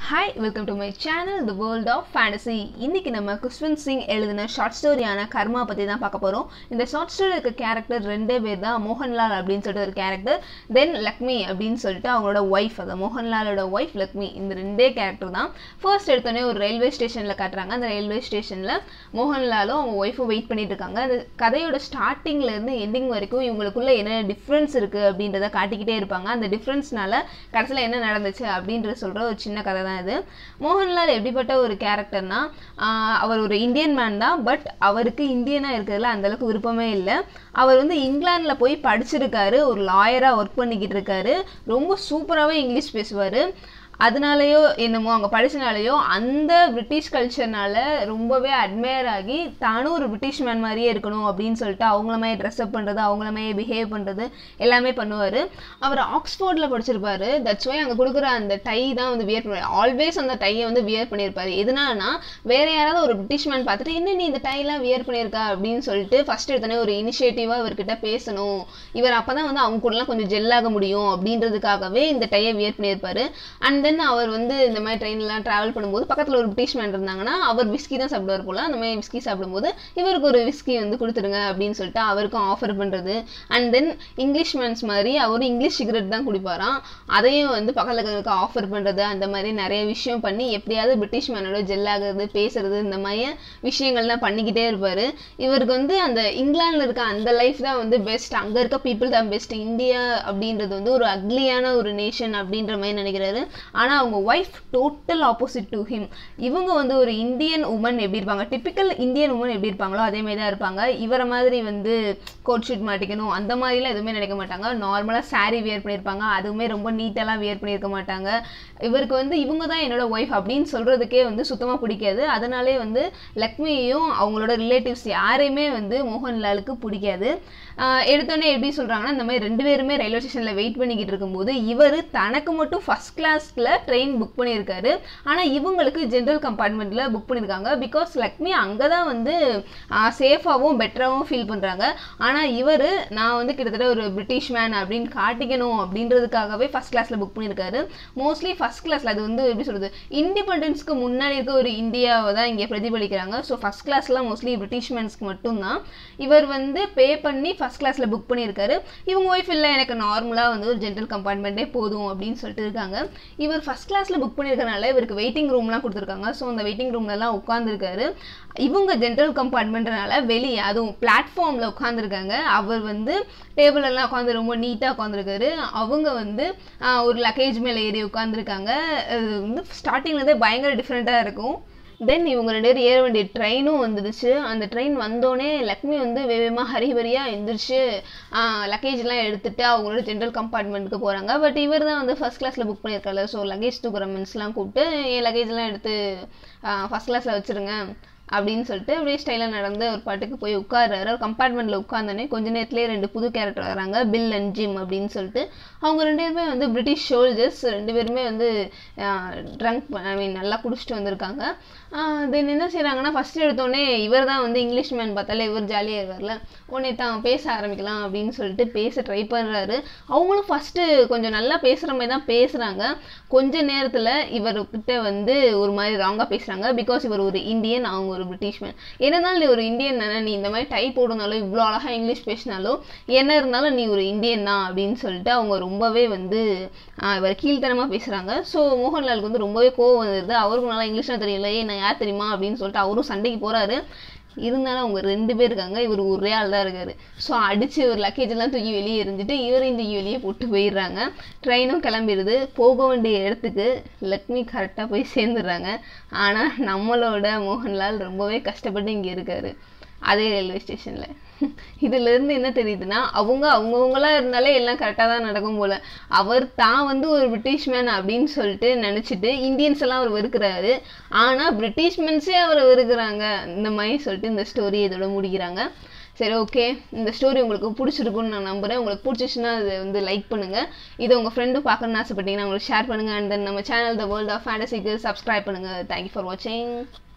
hi welcome to my channel the world of fantasy இன்னைக்கு நம்ம குஷ்வந்த் சிங் எழுதின ஷார்ட் ஸ்டோரியான கர்மா பற்றி தான் பார்க்க போகிறோம் இந்த ஷார்ட் ஸ்டோரி இருக்க கேரக்டர் ரெண்டே பேர் தான் மோகன்லால் அப்படின்னு சொல்லிட்டு ஒரு கேரக்டர் தென் லக்ஷ்மி அப்படின்னு சொல்லிட்டு அவங்களோட ஒய்ஃப் அது மோகன்லாலோட ஒய்ஃப் லக்ஷ்மி இந்த ரெண்டே கேரக்டர் தான் ஃபர்ஸ்ட் எடுத்தோடனே ஒரு ரயில்வே ஸ்டேஷனில் காட்டுறாங்க அந்த ரயில்வே ஸ்டேஷனில் மோகன்லாலும் அவங்க ஒய்ஃபும் வெயிட் பண்ணிட்டு இருக்காங்க அந்த கதையோட ஸ்டார்டிங்ல இருந்து எண்டிங் வரைக்கும் இவங்களுக்குள்ள என்ன டிஃப்ரென்ஸ் இருக்குது அப்படின்றத காட்டிக்கிட்டே இருப்பாங்க அந்த டிஃப்ரென்ஸ்னால கடைசியில் என்ன நடந்துச்சு அப்படின்ற சொல்கிற ஒரு சின்ன கதை தான் இது மோகன்லால் எப்படிப்பட்ட ஒரு கேரக்டர்னா அவர் ஒரு இந்தியன் மேன் தான் பட் அவருக்கு இந்தியனாக இருக்கிறதுல அந்தளவுக்கு விருப்பமே இல்லை அவர் வந்து இங்கிலாந்தில் போய் படிச்சிருக்காரு ஒரு லாயராக ஒர்க் பண்ணிக்கிட்டு இருக்காரு ரொம்ப சூப்பராகவே இங்கிலீஷ் பேசுவார் அதனாலயோ என்னமோ அங்கே படிச்சனாலேயோ அந்த பிரிட்டிஷ் கல்ச்சர்னால ரொம்பவே அட்மையர் ஆகி தானும் ஒரு பிரிட்டிஷ் மேன் மாதிரியே இருக்கணும் அப்படின்னு சொல்லிட்டு அவங்கள மாதிரி ட்ரெஸ்அப் பண்ணுறது அவங்கள மாதிரி பிஹேவ் பண்ணுறது எல்லாமே பண்ணுவார் அவர் ஆக்ஸ்ஃபோர்டில் படிச்சிருப்பாரு தட்ஸ் வை அங்கே கொடுக்குற அந்த டை தான் வந்து வியர் பண்ணுவார் ஆல்வேஸ் அந்த டையை வந்து வியர் பண்ணியிருப்பாரு எதனாலனா வேற யாராவது ஒரு பிரிட்டிஷ் மேன் பார்த்துட்டு என்ன நீ இந்த டைலாம் வியர் பண்ணியிருக்கா அப்படின்னு சொல்லிட்டு ஃபர்ஸ்ட் எடுத்தோடனே ஒரு இனிஷியேட்டிவாக இவர்கிட்ட பேசணும் இவர் அப்போ தான் வந்து அவங்க கூடலாம் கொஞ்சம் ஜெல்லாக முடியும் அப்படின்றதுக்காகவே இந்த டையை வியர் பண்ணியிருப்பாரு அண்ட் தென் அவர் வந்து இந்த மாதிரி ட்ரெயின்லாம் ட்ராவல் பண்ணும்போது பக்கத்தில் ஒரு பிரிட்டிஷ் மேன் இருந்தாங்கன்னா அவர் விஸ்கி தான் சாப்பிடுவார் போல அந்த மாதிரி விஸ்கி சாப்பிடும்போது இவருக்கு ஒரு விஸ்கி வந்து கொடுத்துருங்க அப்படின்னு சொல்லிட்டு அவருக்கும் ஆஃபர் பண்ணுறது அண்ட் தென் இங்கிலீஷ் மேன்ஸ் மாதிரி அவரும் இங்கிலீஷ் சிகரெட் தான் குடிப்பாராம் அதையும் வந்து பக்கத்தில் இருக்கிறவங்களுக்கு ஆஃபர் பண்ணுறது அந்த மாதிரி நிறைய விஷயம் பண்ணி எப்படியாவது பிரிட்டிஷ் மேனோட ஜெல் ஆகுறது பேசுறது இந்த மாதிரி விஷயங்கள்லாம் பண்ணிக்கிட்டே இருப்பார் இவருக்கு வந்து அந்த இங்கிலாந்தில் இருக்க அந்த லைஃப் தான் வந்து பெஸ்ட் அங்கே இருக்க பீப்புள் தான் பெஸ்ட் இந்தியா அப்படின்றது வந்து ஒரு அக்லியான ஒரு நேஷன் அப்படின்ற மாதிரி நினைக்கிறாரு ஆனால் அவங்க wife total opposite to him இவங்க வந்து ஒரு இந்தியன் உமன் எப்படி இருப்பாங்க டிப்பிக்கல் இந்தியன் உமன் எப்படி இருப்பாங்களோ அதே மாதிரி தான் இருப்பாங்க இவரை மாதிரி வந்து கோட் ஷூட் மாட்டிக்கணும் அந்த மாதிரிலாம் எதுவுமே நினைக்க மாட்டாங்க நார்மலாக சாரீ வியர் பண்ணியிருப்பாங்க அதுவுமே ரொம்ப நீட்டெல்லாம் வியர் பண்ணியிருக்க மாட்டாங்க இவருக்கு வந்து இவங்க தான் என்னோட ஒய்ஃப் அப்படின்னு சொல்கிறதுக்கே வந்து சுத்தமாக பிடிக்காது அதனாலே வந்து லக்ஷ்மியையும் அவங்களோட ரிலேட்டிவ்ஸ் யாரையுமே வந்து மோகன்லாலுக்கு பிடிக்காது எடுத்தோடனே எப்படி சொல்கிறாங்கன்னா இந்த மாதிரி ரெண்டு பேருமே ரயில்வே ஸ்டேஷனில் வெயிட் பண்ணிக்கிட்டு இருக்கும்போது இவர் தனக்கு மட்டும் ஃபஸ்ட் கிளாஸில் ட்ரெயின் புக் பண்ணியிருக்காரு ஆனால் இவங்களுக்கு ஜென்ரல் கம்பார்ட்மெண்ட்டில் புக் பண்ணியிருக்காங்க பிகாஸ் லக்ஷ்மி அங்கே தான் வந்து சேஃபாகவும் பெட்டராகவும் ஃபீல் பண்ணுறாங்க ஆனால் இவர் நான் வந்து கிட்டத்தட்ட ஒரு பிரிட்டிஷ் மேன் அப்படின்னு காட்டிக்கணும் அப்படின்றதுக்காகவே ஃபஸ்ட் கிளாஸில் புக் பண்ணியிருக்காரு மோஸ்ட்லி ஃபஸ்ட் கிளாஸில் அது வந்து எப்படி சொல்கிறது இண்டிபெண்டன்ஸ்க்கு முன்னாடி இருக்க ஒரு இந்தியாவை தான் இங்கே பிரதிபலிக்கிறாங்க ஸோ ஃபஸ்ட் கிளாஸ்லாம் மோஸ்ட்லி பிரிட்டிஷ் மேன்ஸ்க்கு மட்டும்தான் இவர் வந்து பே பண்ணி ஃபஸ்ட் கிளாஸில் புக் பண்ணியிருக்காரு இவங்க ஒய்ஃப் இல்லை எனக்கு நார்மலாக வந்து ஒரு ஜென்ரல் கம்பார்ட்மெண்ட்டே போதும் அப்படின்னு சொல்லிட்டு இருக்காங்க இவர் ஃபஸ்ட் கிளாஸில் புக் பண்ணியிருக்கனால இவருக்கு வெயிட்டிங் ரூம்லாம் கொடுத்துருக்காங்க ஸோ அந்த வெயிட்டிங் ரூம்லலாம் உட்காந்துருக்காரு இவங்க ஜென்ரல் கம்பார்ட்மெண்ட்னால வெளியே அதுவும் பிளாட்ஃபார்மில் உட்காந்துருக்காங்க அவர் வந்து டேபிள் எல்லாம் உட்காந்து ரொம்ப நீட்டாக உட்காந்துருக்காரு அவங்க வந்து ஒரு லக்கேஜ் மேலே ஏறி உட்காந்துருக்காங்க அது வந்து ஸ்டார்டிங்லேருந்தே பயங்கர டிஃப்ரெண்ட்டாக இருக்கும் தென் இவங்க ரெண்டு பேரும் ஏற வேண்டிய ட்ரெயினும் வந்துடுச்சு அந்த ட்ரெயின் வந்தோடனே லக்ஷ்மி வந்து வேகமாக ஹரிஹரியாக எந்திரிச்சு லக்கேஜ்லாம் எடுத்துகிட்டு அவங்களோட ஜென்ரல் கம்பார்ட்மெண்ட்டுக்கு போகிறாங்க பட் இவர் தான் வந்து ஃபஸ்ட் கிளாஸில் புக் பண்ணியிருக்காரு ஸோ லக்கேஜ் தூக்குற மென்ஸ்லாம் கூப்பிட்டு என் லக்கேஜ்லாம் எடுத்து ஃபஸ்ட் கிளாஸில் வச்சுருங்க அப்படின்னு சொல்லிட்டு அப்படியே ஸ்டைலாக நடந்து ஒரு பாட்டுக்கு போய் உட்கார்றாரு ஒரு கம்பார்ட்மெண்ட்டில் உட்காந்தோடனே கொஞ்ச நேரத்துலேயே ரெண்டு புது கேரக்டர் வராங்க பில் அண்ட் ஜிம் அப்படின்னு சொல்லிட்டு அவங்க ரெண்டு பேருமே வந்து பிரிட்டிஷ் சோல்ஜர்ஸ் ரெண்டு பேருமே வந்து ட்ரங்க் ஐ மீன் நல்லா குடிச்சிட்டு வந்திருக்காங்க தென் என்ன செய்கிறாங்கன்னா ஃபஸ்ட்டு எடுத்தோடனே இவர் தான் வந்து இங்கிலீஷ் மேன் பார்த்தாலே இவர் ஜாலியாக இருக்கார்ல உடனே தான் பேச ஆரம்பிக்கலாம் அப்படின்னு சொல்லிட்டு பேச ட்ரை பண்ணுறாரு அவங்களும் ஃபஸ்ட்டு கொஞ்சம் நல்லா பேசுகிற மாதிரி தான் பேசுகிறாங்க கொஞ்ச நேரத்தில் இவர்கிட்ட வந்து ஒரு மாதிரி ராங்காக பேசுகிறாங்க பிகாஸ் இவர் ஒரு இந்தியன் அவங்க ஒரு பிரிட்டிஷ் மேன் என்னனாலும் நீ ஒரு இந்தியன் தானே நீ இந்த மாதிரி டைப் போடுனாலும் இவ்வளோ அழகாக இங்கிலீஷ் பேசினாலும் என்ன இருந்தாலும் நீ ஒரு இந்தியன் தான் அப்படின்னு சொல்லிட்டு அவங்க ரொம்பவே வந்து இவர் கீழ்த்தனமாக பேசுகிறாங்க ஸோ மோகன்லாலுக்கு வந்து ரொம்பவே கோவம் வந்துடுது அவருக்கும் நல்லா இங்கிலீஷ்லாம் தெரியல ஏன் நான் யார் தெரியுமா அப்படின்னு சொல்லிட்டு அவரும் சண்டைக்கு போகிறாரு இருந்தாலும் அவங்க ரெண்டு பேர் இருக்காங்க இவர் ஒரே ஆள் தான் இருக்காரு ஸோ அடித்து ஒரு லக்கேஜ் எல்லாம் தூக்கி வெளியே எரிஞ்சிட்டு இவரையும் தூக்கி வெளியே போட்டு போயிடுறாங்க ட்ரெயினும் கிளம்பிடுது போக வேண்டிய இடத்துக்கு லக்ஷ்மி கரெக்டாக போய் சேர்ந்துடுறாங்க ஆனால் நம்மளோட மோகன்லால் ரொம்பவே கஷ்டப்பட்டு இங்கே இருக்காரு அதே ரயில்வே ஸ்டேஷனில் இதுலேருந்து என்ன தெரியுதுன்னா அவங்க அவங்கவுங்களா இருந்தாலே எல்லாம் கரெக்டாக தான் நடக்கும் போல் அவர் தான் வந்து ஒரு பிரிட்டிஷ் மேன் அப்படின்னு சொல்லிட்டு நினச்சிட்டு இந்தியன்ஸ் எல்லாம் அவர் வெறுக்கிறாரு ஆனால் பிரிட்டிஷ் மேன்ஸே அவரை வெறுக்கிறாங்க இந்த மாதிரி சொல்லிட்டு இந்த ஸ்டோரி இதோட முடிக்கிறாங்க சரி ஓகே இந்த ஸ்டோரி உங்களுக்கு பிடிச்சிருக்குன்னு நான் நம்புகிறேன் உங்களுக்கு பிடிச்சிச்சுன்னா அதை வந்து லைக் பண்ணுங்கள் இதை உங்கள் ஃப்ரெண்டு பார்க்கணுன்னு ஆசைப்பட்டீங்கன்னா உங்களுக்கு ஷேர் பண்ணுங்கள் அண்ட் தென் நம்ம சேனல் த வேர்ல்ட் ஆஃப் ஃபேண்டசிக்கு சப்ஸ்கிரைப் பண்ணுங்கள் தேங்க்யூ ஃபார் வாட்சிங்